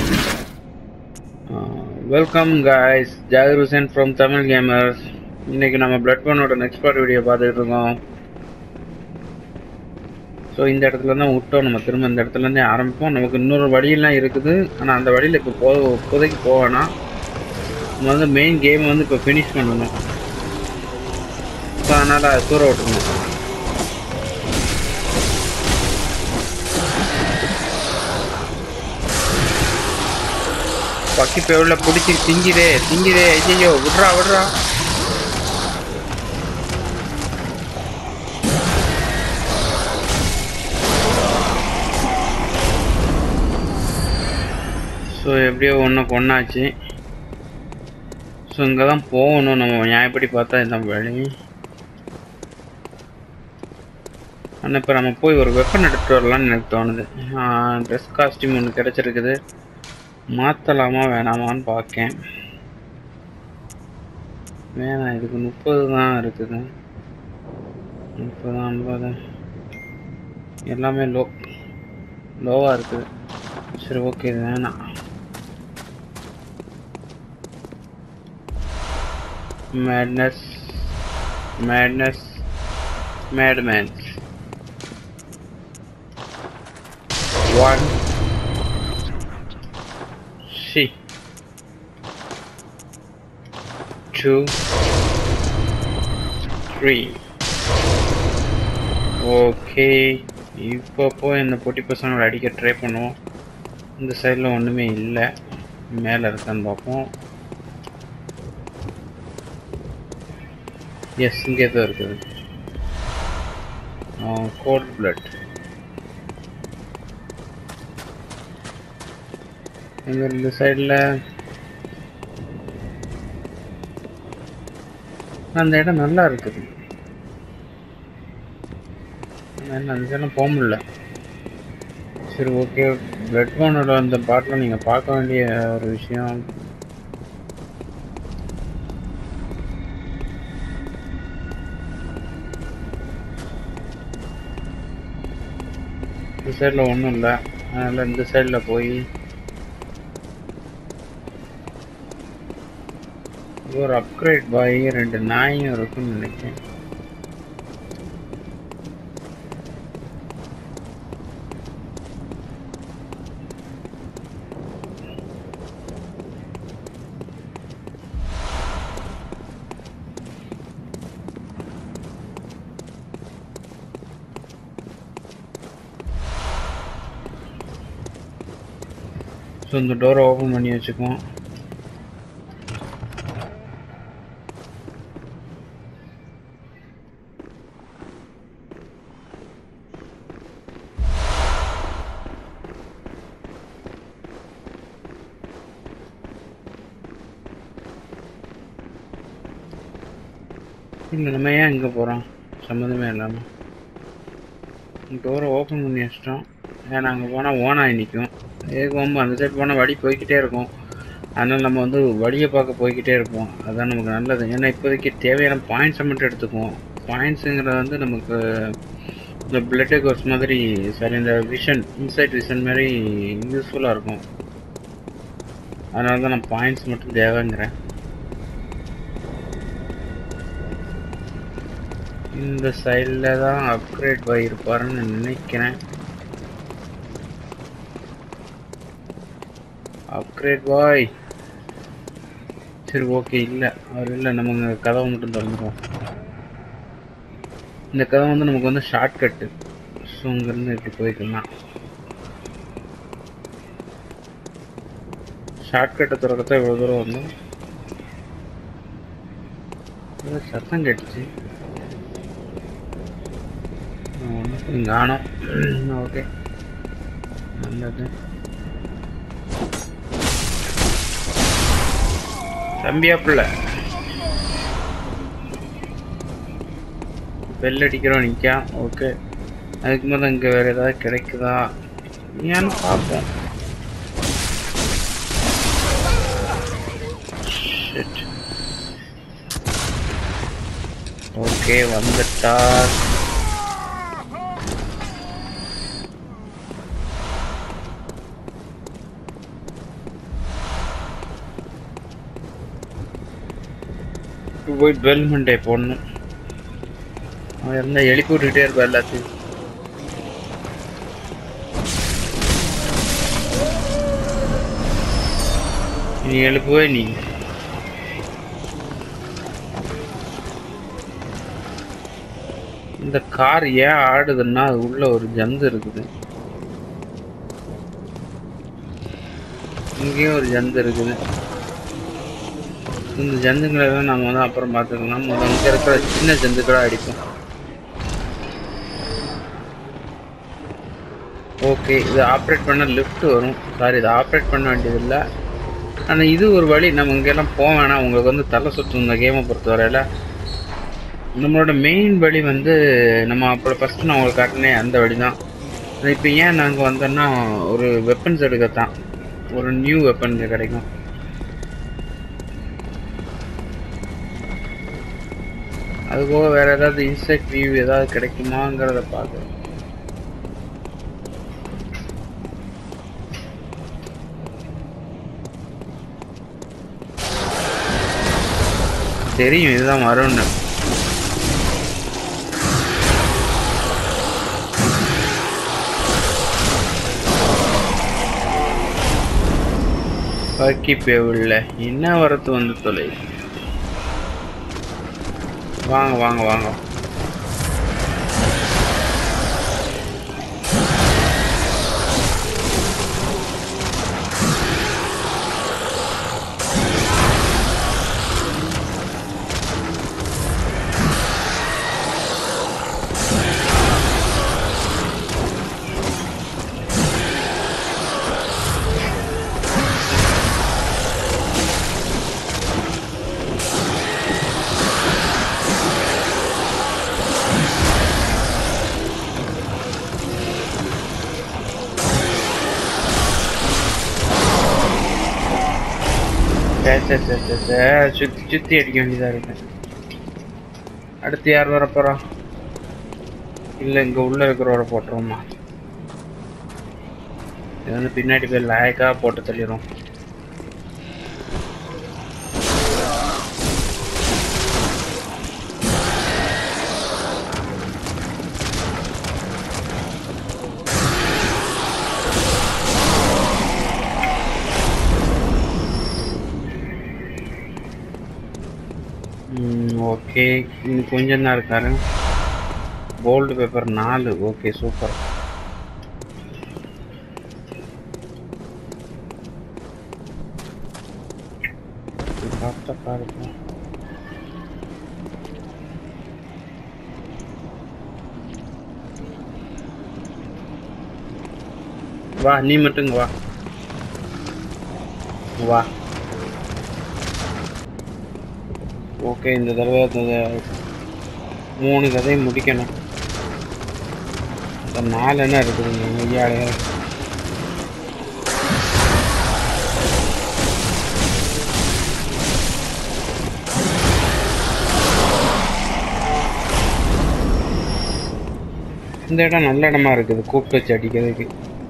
Welcome guys Zakir Hussain from Tamil gamers இன்னைக்கு நம்ம blood ஒன்னோட நெக்ஸ்ட் பார்ட் வீடியோ பார்த்துட்டு இருக்கோம் ஸோ இந்த இடத்துல தான் விட்டோம் நம்ம திரும்ப இந்த இடத்துல இருந்தே ஆரம்பிப்போம் நமக்கு இன்னொரு வழியெல்லாம் இருக்குது ஆனால் அந்த வழியில் இப்போ போ இப்போதைக்கு போவேனா நம்ம வந்து மெயின் கேம் வந்து இப்போ ஃபினிஷ் பண்ணணும் ஸோ அதனால் தூர விட்டுருணும் பக்கி பேவில் பிடிச்சி திங்கிதே திங்கிதே ஐயோ விட்றா விட்றா ஸோ எப்படியோ ஒன்று கொண்டாச்சு ஸோ இங்கே தான் போகணும் நம்ம நியாயப்படி பார்த்தா இந்த வழி ஆனால் இப்போ நம்ம போய் ஒரு வெப்பன் எடுத்துகிட்டு வரலாம்னு எனக்கு தோணுது ட்ரெஸ் காஸ்டியூம் ஒன்று கிடச்சிருக்குது மாற்றலாமா வேணாமான்னு பார்க்கேன் வேணாம் இதுக்கு முப்பது தான் இருக்குது முப்பது ஐம்பது எல்லாமே லோ லோவாக இருக்குது சரி ஓகே இது வேணாம் மேட்னஸ் மேட்னஸ் மேட்மேன்ஸ் one see. Two, three. Okay இப்போ போய் இந்த பொட்டி பசங்களை அடிக்க ட்ரை பண்ணுவோம் இந்த சைடில் ஒன்றுமே இல்லை மேலே இருக்கான்னு பார்ப்போம் எஸ் இங்கே தான் இருக்குது கோல்ட் பிளட் இங்க இந்த சைடில் அந்த இடம் நல்லா இருக்குது ஆனால் அந்த சைடெலாம் போக முடியல சரி ஓகே பிளட் போனோட அந்த பாட்டில் நீங்கள் பார்க்க வேண்டிய ஒரு விஷயம் இந்த சைடில் ஒன்றும் இல்லை அதனால் இந்த சைடில் போய் ஒரு அப்கிரேட் பாய் ரெண்டு நாயும் இருக்குன்னு நினைக்கிறேன் ஸோ இந்த டோரை ஓப்பன் பண்ணி வச்சுக்குவோம் இல்லை நம்ம ஏன் இங்கே போகிறோம் சம்மந்தமே இல்லாமல் டோரை ஓப்பன் பண்ணி வச்சிட்டோம் ஏன்னா அங்கே போனால் ஓனாகி நிற்கும் எதுக்கு ரொம்ப அந்த சைடு போனால் வழி போய்கிட்டே இருக்கும் அதனால் நம்ம வந்து வழியை பார்க்க போய்கிட்டே இருப்போம் அதுதான் நமக்கு நல்லது ஏன்னா இப்போதைக்கு தேவையான பாயிண்ட்ஸை மட்டும் எடுத்துக்குவோம் பாயிண்ட்ஸுங்கிறது வந்து நமக்கு இந்த பிளட் கோர்ஸ் மாதிரி சரி இந்த விஷன் இன்சைட் விஷன் மாதிரி யூஸ்ஃபுல்லாக இருக்கும் அதனால தான் நான் பாயிண்ட்ஸ் மட்டும் தேவைங்கிறேன் இந்த சைடில் தான் அப்கிரேட் பாய் இருப்பாருன்னு நினைக்கிறேன் அப்கிரேட் பாய் சரி ஓகே இல்லை அவர் இல்லை நம்ம கதவை மட்டும் திறந்துருவோம் இந்த கதவை வந்து நமக்கு வந்து ஷார்ட் கட்டு ஸோ இங்கேருந்து இப்படி போய்க்கலாம் ஷார்ட் கட்டை திறக்கத்தான் இவ்வளோ தூரம் வந்து சத்தம் கேட்டுச்சு ஒன்றும் காணும் ஓகே நல்லது தம்பியா பிள்ளை பெல் அடிக்கிறோம் நிற்கா ஓகே அதுக்கு மேலே இங்கே வேறு ஏதாவது கிடைக்குதா ஏன்னு பார்ப்போம் ஓகே வந்துட்டார் இப்போ போய் டுவெல்மெண்ட்டே போடணும் அவன் இருந்தால் எழுப்பி விட்டுக்கிட்டே இருப்பா எல்லாத்தையும் நீ எழுப்புவே நீ இந்த கார் ஏன் ஆடுதுன்னா அது உள்ள ஒரு ஜந்து இருக்குது இங்கேயும் ஒரு ஜந்து இருக்குது இந்த ஜந்துங்களை எல்லாம் நம்ம வந்து அப்புறம் பார்த்துக்கலாம் முதல்ல இங்கே இருக்கிற சின்ன ஜந்துக்களை அடிப்போம் ஓகே இது ஆப்ரேட் பண்ண லிஃப்ட் வரும் சாரி இது ஆப்ரேட் பண்ண வேண்டியதில்லை ஆனால் இது ஒரு வழி நம்ம இங்கெல்லாம் போக வேணாம் உங்களுக்கு வந்து தலை சுற்றும் இந்த கேமை பொறுத்தவரையில் நம்மளோட மெயின் வழி வந்து நம்ம அப்போ ஃபஸ்ட்டு நான் உங்களுக்கு காட்டினேன் அந்த வழி தான் இப்போ ஏன் நாங்கள் வந்தோன்னா ஒரு வெப்பன்ஸ் எடுக்கத்தான் ஒரு நியூ வெப்பன் கிடைக்கும் அது போக வேற ஏதாவது இன்செக்ட் வியூ ஏதாவது கிடைக்குமாங்கிறத பார்க்குறேன் தெரியும் இதுதான் வரும்னு பக்கி பேவுள்ள என்ன வரத்து வந்து தொலை வாங்க வாங்க வாங்க சே, சே, சே, சே, சே. சுத்தி சுத்தி அடிக்க வேண்டியதா இருக்கு அடுத்து யார் வர போறா இல்ல இங்க உள்ள இருக்கிறவரை போட்டுருவோமா இது வந்து பின்னாடி போய் லாயக்கா போட்டு தள்ளிடும் ஓகே இன்னும் கொஞ்சம் தான் இருக்காரு கோல்டு பேப்பர் நாலு ஓகே சூப்பர் பார்த்தா பாருங்க வா நீ மட்டும் இங்க வா வா ஓகே இந்த தடவை அந்த மூணு கதையும் முடிக்கணும் இந்த நாலு என்ன இருக்குதுங்க ஐயாடு இந்த இடம் நல்ல இடமா இருக்குது கூப்பிட்டு வச்சு அடிக்கிறதுக்கு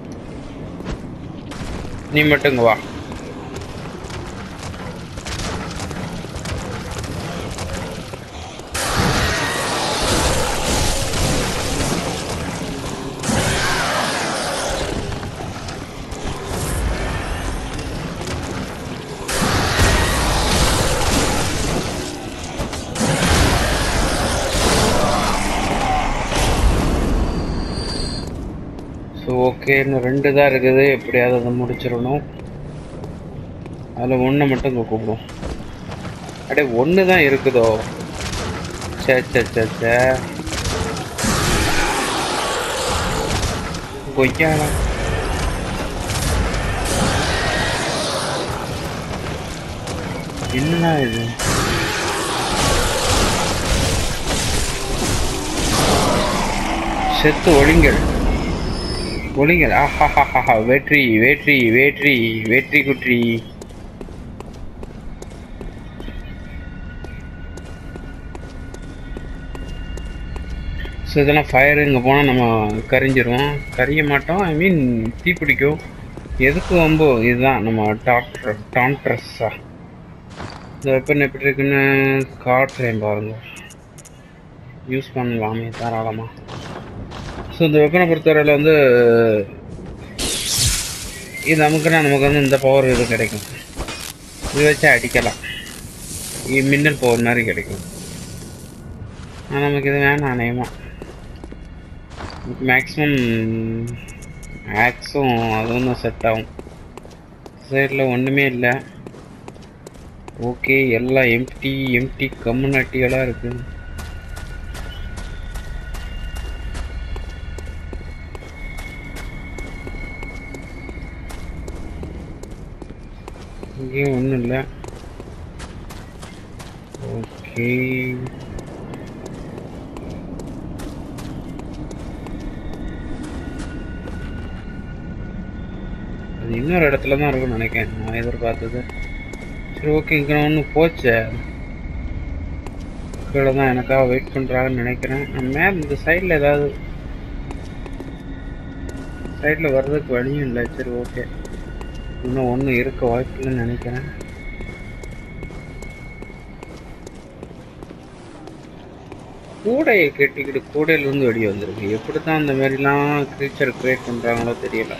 நீ மட்டும் இங்க வா ஸோ ஓகே இன்னும் ரெண்டு தான் இருக்குது எப்படியாவது அதை முடிச்சிடணும் அதில் ஒன்றை மட்டும் இங்கே கூப்பிடும் அடே ஒன்று தான் இருக்குதோ சே சே சே சே கொய்யாடா என்ன இது செத்து ஒழிங்கள் ஒழிங்கள் ஆஹாஹாஹா வெற்றி வெற்றி வெற்றி வெற்றி குற்றி ஸோ இதெல்லாம் ஃபயர் இங்கே போனால் நம்ம கரிஞ்சிரும் கரிய மாட்டோம் ஐ மீன் தீப்பிடிக்கும் எதுக்கு வம்போ இதுதான் நம்ம டாக்டர் டான்ட்ரஸ்ஸா இந்த வெப்பன் எப்படி இருக்குன்னு காட்டுறேன் பாருங்க யூஸ் பண்ணலாமே தாராளமாக ஸோ இந்த வெப்பனை பொறுத்தவரையில் வந்து இது நமக்குன்னா நமக்கு வந்து இந்த பவர் இது கிடைக்கும் இது வச்சு அடிக்கலாம் இது மின்னல் பவர் மாதிரி கிடைக்கும் ஆனால் நமக்கு இது வேணாம் அநேகமாக மேக்ஸிமம் ஆக்ஸும் அதுவும் தான் செட் ஆகும் சைடில் ஒன்றுமே இல்லை ஓகே எல்லாம் எம்டி எம்டி கம்யூனிட்டிகளாக இருக்குது இங்கேயும் ஒன்றும் இல்லை ஓகே அது இன்னொரு இடத்துல தான் இருக்கும்னு நினைக்கிறேன் நான் எதிர்பார்த்தது சரி ஓகே இங்கே ஒன்று போச்சே கீழே தான் எனக்காக வெயிட் பண்ணுறாங்கன்னு நினைக்கிறேன் நான் மேலே இந்த சைடில் ஏதாவது சைடில் வர்றதுக்கு வழியும் இல்லை சரி ஓகே இன்னும் ஒன்றும் இருக்க வாய்ப்பு இல்லைன்னு நினைக்கிறேன் கூடையை கட்டிக்கிட்டு கூடையிலேருந்து வெளியே வந்திருக்கு எப்படி தான் அந்த மாதிரிலாம் க்ரீச்சர் கிரியேட் பண்ணுறாங்களோ தெரியல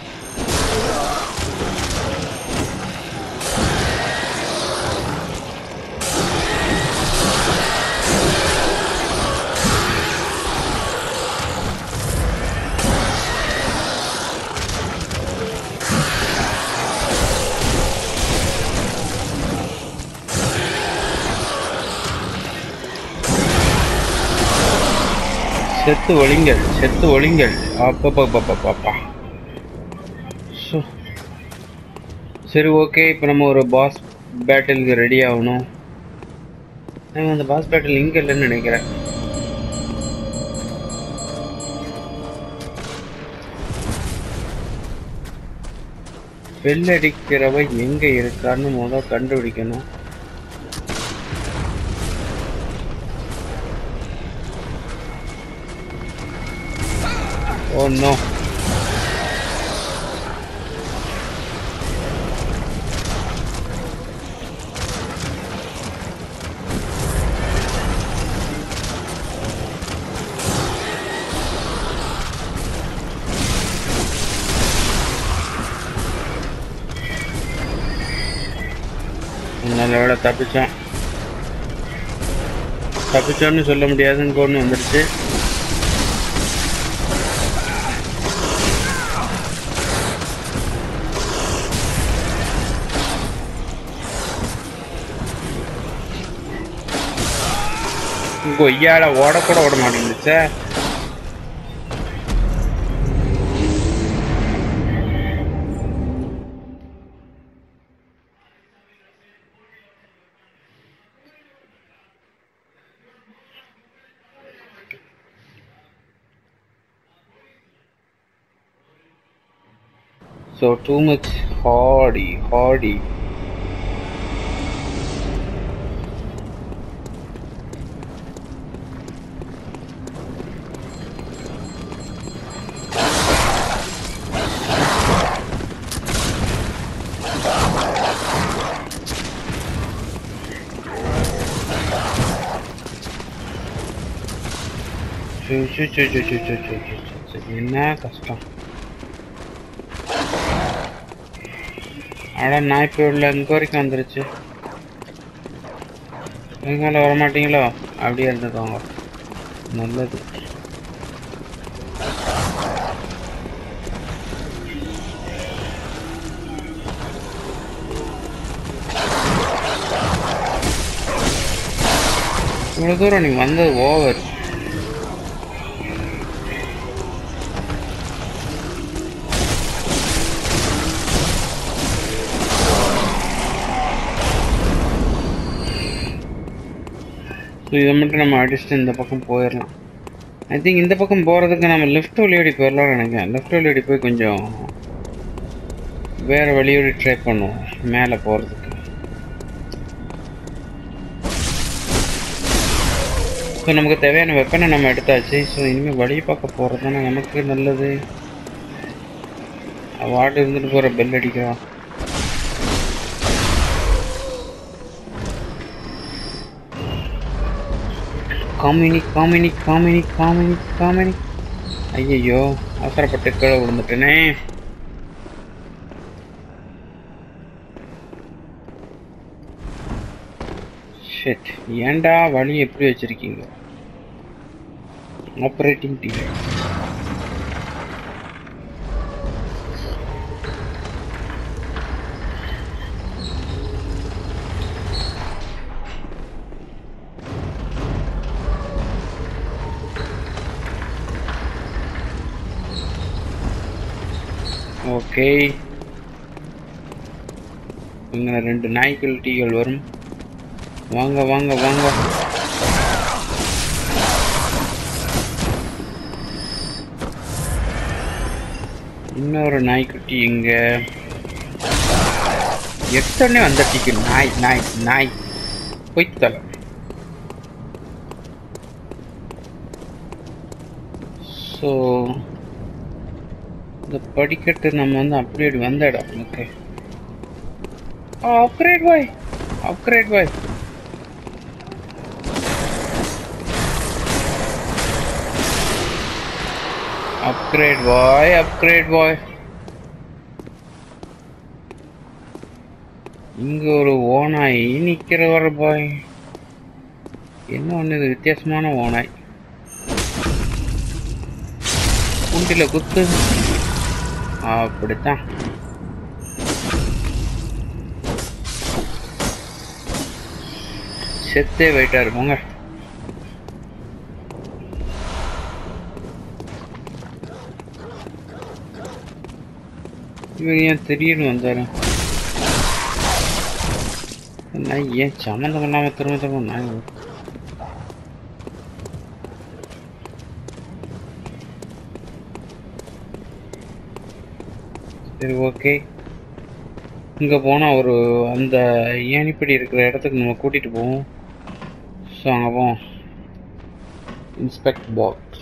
செத்து ஒளிங்கள் செத்து ஒளிங்கள் அப்பப்பப்பப்பப்பா ஸோ சரி ஓகே இப்போ நம்ம ஒரு பாஸ் பேட்டிலுக்கு ரெடி ஆகணும் நான் அந்த பாஸ் பேட்டில் இங்கே இல்லைன்னு நினைக்கிறேன் பெல் அடிக்கிறவ எங்கே இருக்கான்னு முதல் கண்டுபிடிக்கணும் Oh no. நல்ல வேலை தப்பிச்சோம் தப்பிச்சோன்னு சொல்ல முடியாதுன்னு ஒன்று வந்துடுச்சு கொய்யால ஓடக்கூட ஓட மாட்டேங்குது So too much hardy, hardy. சு, சு, சு, சு, சு, சு, சு, சு, சு, சு. என்ன கஷ்டம் அட நான் இப்போ உள்ள இங்க வரைக்கும் வந்துருச்சு எங்கால வர மாட்டீங்களோ அப்படியே இருந்துக்கோங்க நல்லது இவ்வளோ தூரம் நீ வந்தது ஓவர் ஸோ இதை மட்டும் நம்ம அடிச்சுட்டு இந்த பக்கம் போயிடலாம் ஐ திங்க் இந்த பக்கம் போகிறதுக்கு நம்ம லெஃப்ட் வழியோடி போயிடலாம்னு நினைக்கிறேன் லெஃப்ட் வழியோடி போய் கொஞ்சம் வேறு வழியோடி ட்ரை பண்ணுவோம் மேலே போகிறதுக்கு ஸோ நமக்கு தேவையான வெப்பனை நம்ம எடுத்தாச்சு ஸோ இனிமேல் வழி பார்க்க போகிறது தானே நமக்கு நல்லது வார்டு இருந்துட்டு போகிற பெல் அடிக்கிறோம் காமினி காமினி காமினி காமினி காமினி ஐயையோ அவசரப்பட்டு கீழே விழுந்துட்டேனே ஷிட் ஏன்டா வழி எப்படி வச்சிருக்கீங்க ஆப்ரேட்டிங் டீம் ஓகே இங்கே ரெண்டு நாய்கள் டீகள் வரும் வாங்க வாங்க வாங்க இன்னொரு நாய்க்குட்டி இங்க எத்தனை அந்த டீக்கு நாய் நாய் நாய் பொய்த்தலை ஸோ இந்த படிக்கட்டு நம்ம வந்து அப்கிரேட் வந்த இடம் okay upgrade bye upgrade bye upgrade bye upgrade bye இங்க ஒரு ஓனாய் நிக்கிறவர் பாய் என்ன ஒண்ணு இது வித்தியாசமான ஓனாய் குண்டில குத்து அப்படித்தான் செத்தே வெயிட்டா இருக்குங்க இவர் ஏன் திடீர்னு வந்தாரு நாய் ஏன் சம்மந்தம் இல்லாம திரும்ப திரும்ப நாய் வருது? சரி ஓகே இங்கே போனால் ஒரு அந்த ஏணிப்படி இருக்கிற இடத்துக்கு நம்ம கூட்டிகிட்டு போவோம் ஸோ அங்கே போவோம் இன்ஸ்பெக்ட் பாக்ஸ்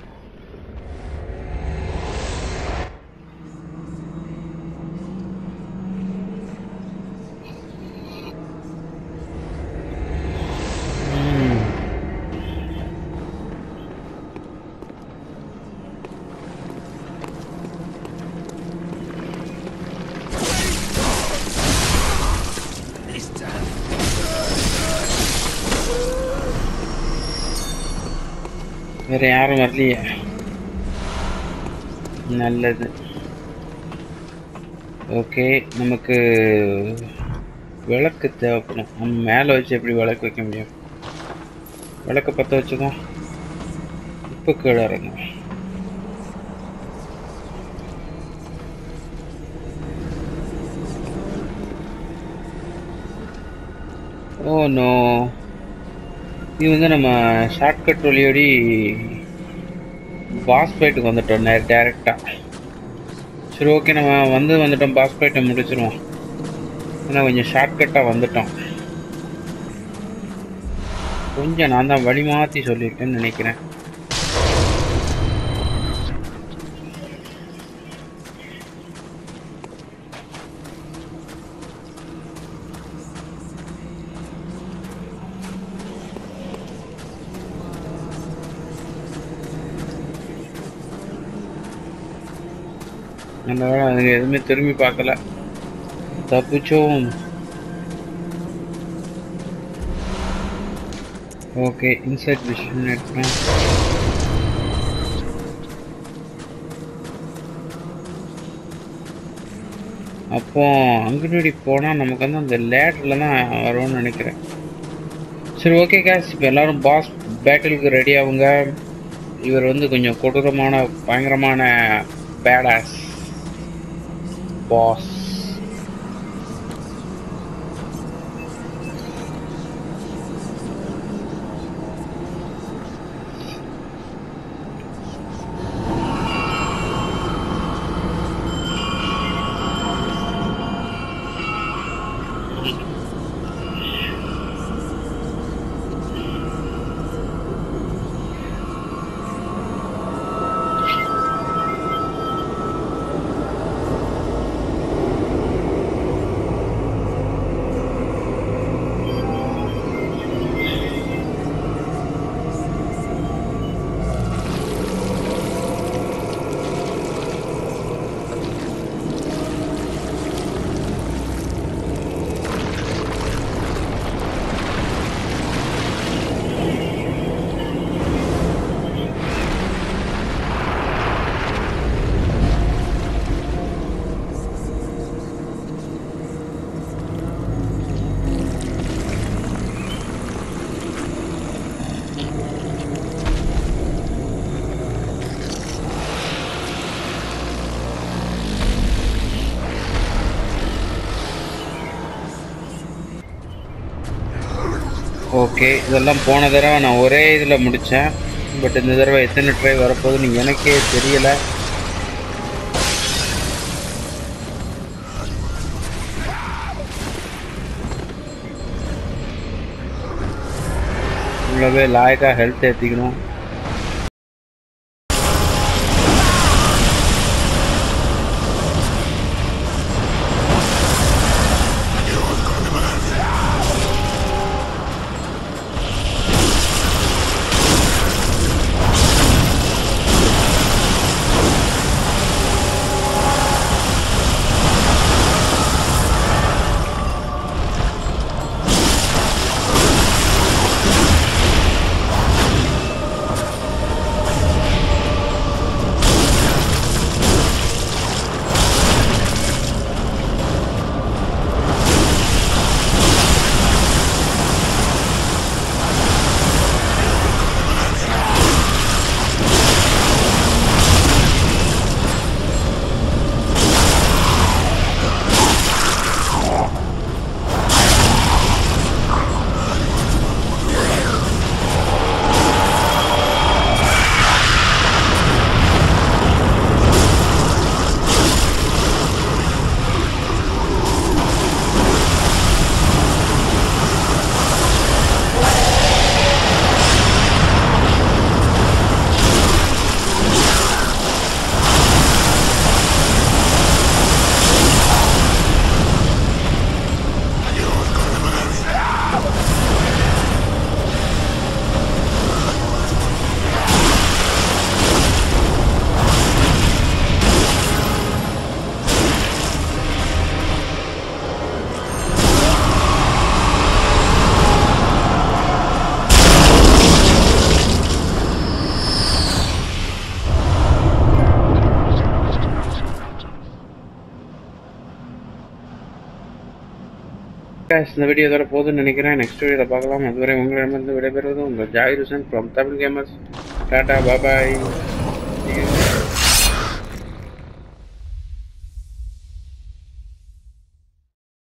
வேற யாரும் வரலையே நல்லது ஓகே நமக்கு விளக்கு தேவைப்படும் நம்ம மேலே வச்சு எப்படி விளக்கு வைக்க முடியும் விளக்க பற்ற வச்சுக்கோ இப்போ கீழே இறங்க ஓ நோ இது வந்து நம்ம ஷார்ட்கட் வழியோடி பாஸ் ஃபைட்டுக்கு வந்துட்டோம் நே டேரெக்டாக சரி ஓகே நம்ம வந்து வந்துட்டோம் பாஸ் ஃபைட்டை முடிச்சிருவோம் ஏன்னா கொஞ்சம் ஷார்ட்கட்டாக வந்துட்டோம் கொஞ்சம் நான் தான் வழி மாற்றி சொல்லியிருக்கேன்னு நினைக்கிறேன் நல்ல வேளை அதுங்க எதுவுமே திரும்பி பார்க்கல தப்பிச்சோம் ஓகே இன்சைட் விஷன் எடுக்கிறேன் அப்போ அங்கடி போனால் நமக்கு வந்து அந்த லேடரில் தான் வரும்னு நினைக்கிறேன் சரி ஓகே கேஸ் இப்போ எல்லாரும் பாஸ் பேட்டிலுக்கு ரெடி ஆகுங்க இவர் வந்து கொஞ்சம் கொடூரமான பயங்கரமான பேடாஸ் பாஸ் ஓகே இதெல்லாம் போன தடவை நான் ஒரே இதில் முடித்தேன் பட் இந்த தடவை எத்தனை ட்ரை வரப்போகுதுன்னு எனக்கே தெரியலை இவ்வளோவே லாயக்காக ஹெல்த் ஏற்றிக்கணும் guys இந்த வீடியோ இதோட போதும்னு நினைக்கிறேன் நெக்ஸ்ட் வீடியோவில் பார்க்கலாம் அதுவரை உங்களிடமிருந்து விடைபெறுவது உங்கள் Zakir Hussain from Tamil gamers tata பாபாய்